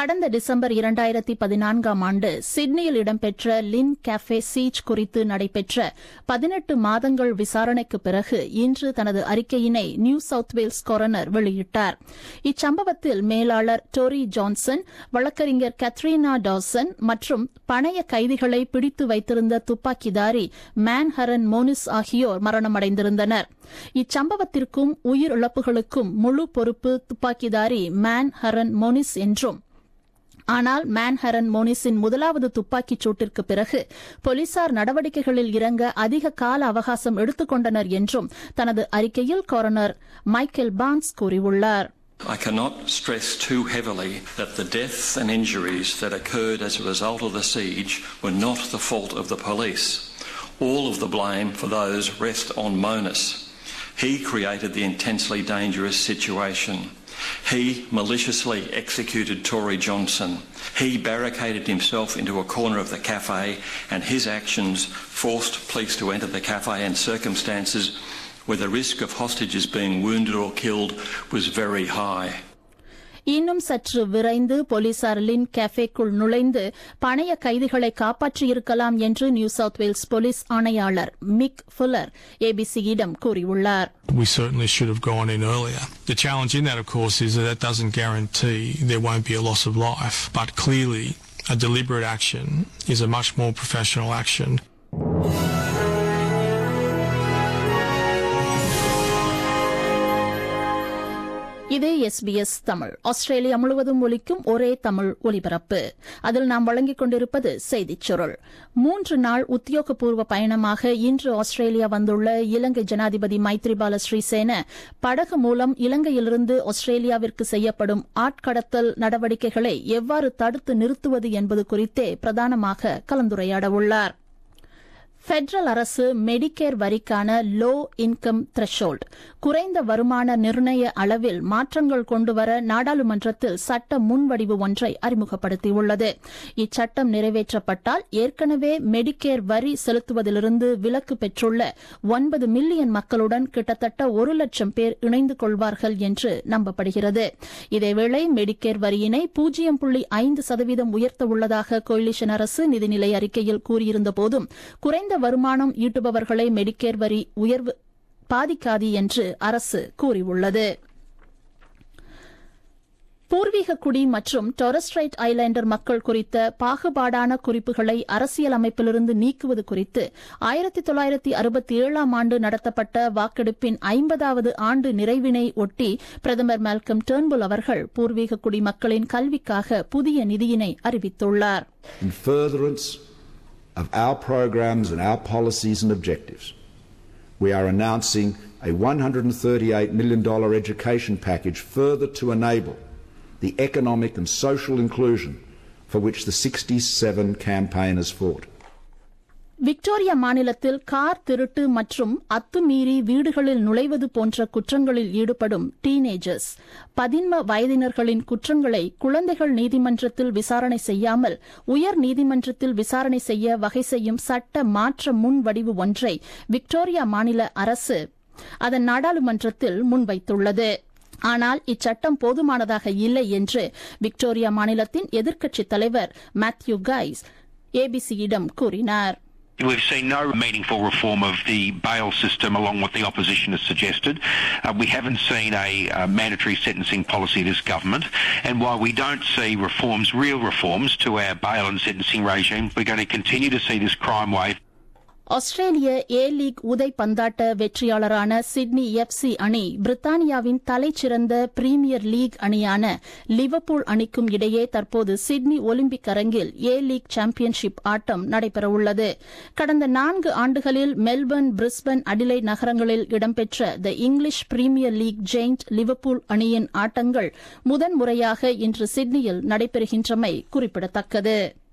கடந்த டிசம்பர் இரண்டாயிரத்தி பதினான்காம் ஆண்டு சிட்னியில் இடம்பெற்ற லின் கேஃபே சீச் குறித்து நடைபெற்ற பதினெட்டு மாதங்கள் விசாரணைக்கு பிறகு இன்று தனது அறிக்கையினை நியூ சவுத் வேல்ஸ் கொரோனர் வெளியிட்டார் இச்சம்பவத்தில் மேலாளர் டோரி ஜான்சன் வழக்கறிஞர் கத்ரீனா டாசன் மற்றும் பணைய கைதிகளை பிடித்து வைத்திருந்த துப்பாக்கிதாரி மேன்ஹரன் மோனிஸ் ஆகியோர் மரணமடைந்திருந்தனர் இச்சம்பவத்திற்கும் உயிரிழப்புகளுக்கும் முழு பொறுப்பு துப்பாக்கிதாரி மேன் ஹரன் மோனிஸ் என்றும் ஆனால் மேன்ஹரன் மோனிஸின் முதலாவது துப்பாக்கிச் சூட்டிற்கு பிறகு போலீசார் நடவடிக்கைகளில் இறங்க அதிக கால அவகாசம் எடுத்துக் கொண்டனர் என்றும் தனது அறிக்கையில் கொரோனர் மைக்கேல் பான்ஸ் கூறியுள்ளார் I cannot stress too heavily that the deaths and injuries that occurred as a result of the siege were not the fault of the police. All of the blame for those rest on Monis. He created the intensely dangerous situation. He maliciously executed Tory Johnson. He barricaded himself into a corner of the cafe, and his actions forced police to enter the cafe in circumstances where the risk of hostages being wounded or killed was very high. இன்னும் சற்று விரைந்து போலீசார் லின் கேஃபேக்குள் நுழைந்து பணைய கைதிகளை காப்பாற்றியிருக்கலாம் என்று new South Wales police ஆணையாளர் மிக் fuller ஏபிசியிடம் கூறியுள்ளார் We certainly should have gone in earlier. The challenge in that, of course, is that that doesn't guarantee there won't be a loss of life. But clearly, a deliberate action is a much more professional action. இது SBS Tamil Australia முழுவதும் ஒலிக்கும் ஒரே தமிழ் ஒலிபரப்பு அதில் நாம் வழங்கிக் கொண்டிருப்பது செய்திச் சுருள் மூன்று நாள் உத்தியோகபூர்வ பயணமாக இன்று ஆஸ்திரேலியா வந்துள்ள இலங்கை ஜனாதிபதி மைத்ரிபால ஸ்ரீசேன படகு மூலம் இலங்கையிலிருந்து ஆஸ்திரேலியாவிற்கு செய்யப்படும் ஆட்கடத்தல் நடவடிக்கைகளை எவ்வாறு தடுத்து நிறுத்துவது என்பது குறித்தே பிரதானமாக கலந்துரையாடவுள்ளாா் பெடரல் அரசு மெடிக்கேர் வரிக்கான லோ இன்கம் த்ரெஷோல்ட் குறைந்த வருமான நிர்ணய அளவில் மாற்றங்கள் கொண்டுவர நாடாளுமன்றத்தில் சட்ட முன்வடிவு ஒன்றை அறிமுகப்படுத்தியுள்ளது இச்சட்டம் நிறைவேற்றப்பட்டால் ஏற்கனவே மெடிக்கேர் வரி செலுத்துவதிலிருந்து விலக்கு பெற்றுள்ள ஒன்பது மில்லியன் மக்களுடன் கிட்டத்தட்ட ஒரு லட்சம் பேர் இணைந்து கொள்வார்கள் என்று நம்பப்படுகிறது இதேவேளை மெடிக்கேர் வரியினை பூஜ்ஜியம் புள்ளி ஐந்து சதவீதம் உயர்த்த உள்ளதாக கோயிலிஷன் அரசு நிதிநிலை அறிக்கையில் கூறியிருந்தபோதும் குறைந்த வருமானம் ஈட்டுபவர்களை மெடிக்கேர் வரி உயர்வு பாதிக்காது என்று அரசு கூறியுள்ளது பூர்வீக குடி மற்றும் டொரஸ்ட்ரைட் ஐலாண்டர் மக்கள் குறித்த பாகுபாடான குறிப்புகளை அரசியலமைப்பிலிருந்து நீக்குவது குறித்து ஆயிரத்தி தொள்ளாயிரத்தி அறுபத்தி ஏழாம் ஆண்டு நடத்தப்பட்ட வாக்கெடுப்பின் ஐம்பதாவது ஆண்டு நிறைவினை ஒட்டி பிரதமர் மால்கம் டேர்ன்புல் அவர்கள் பூர்வீக குடி மக்களின் கல்விக்காக புதிய நிதியினை அறிவித்துள்ளார் in furtherance of our programs and our policies and objectives, we are announcing a $138 million education package further to enable the economic and social inclusion for which the 67 campaign has fought. Victoria மாநிலத்தில் car திருட்டு மற்றும் அத்துமீறி வீடுகளில் நுழைவது போன்ற குற்றங்களில் ஈடுபடும் teenagers பதின்ம வயதினர்களின் குற்றங்களை குழந்தைகள் நீதிமன்றத்தில் விசாரணை செய்யாமல் உயர் நீதிமன்றத்தில் விசாரணை செய்ய வகை செய்யும் சட்ட மாற்ற முன்வடிவு ஒன்றை விக்டோரியா மாநில அரசு அதன் நாடாளுமன்றத்தில் முன்வைத்துள்ளது ஆனால் இச்சட்டம் போதுமானதாக இல்லை என்று விக்டோரியா மாநிலத்தின் எதிர்க்கட்சித் தலைவர் மேத்யூ கைஸ் ஏபிசியிடம் கூறினார் We've seen no meaningful reform of the bail system along what the opposition has suggested. Uh, we haven't seen a uh, mandatory sentencing policy of this government. And while we don't see reforms, real reforms to our bail and sentencing regime, we're going to continue to see this crime wave ஆஸ்திரேலிய A League உதை பந்தாட்ட வெற்றியாளரான Sydney FC அணி பிரித்தானியாவின் தலைச்சிறந்த premier league அணியான Liverpool அணிக்கும் இடையே தற்போது சிட்னி ஒலிம்பிக் அரங்கில் ஏ லீக் சாம்பியன்ஷிப் ஆட்டம் நடைபெறவுள்ளது கடந்த நான்கு ஆண்டுகளில் மெல்பர்ன் பிரிஸ்பன் அடிலை நகரங்களில் இடம்பெற்ற the English Premier League giant Liverpool அணியின் ஆட்டங்கள் முதன்முறையாக இன்று சிட்னியில் நடைபெறுகின்றமை குறிப்பிடத்தக்கது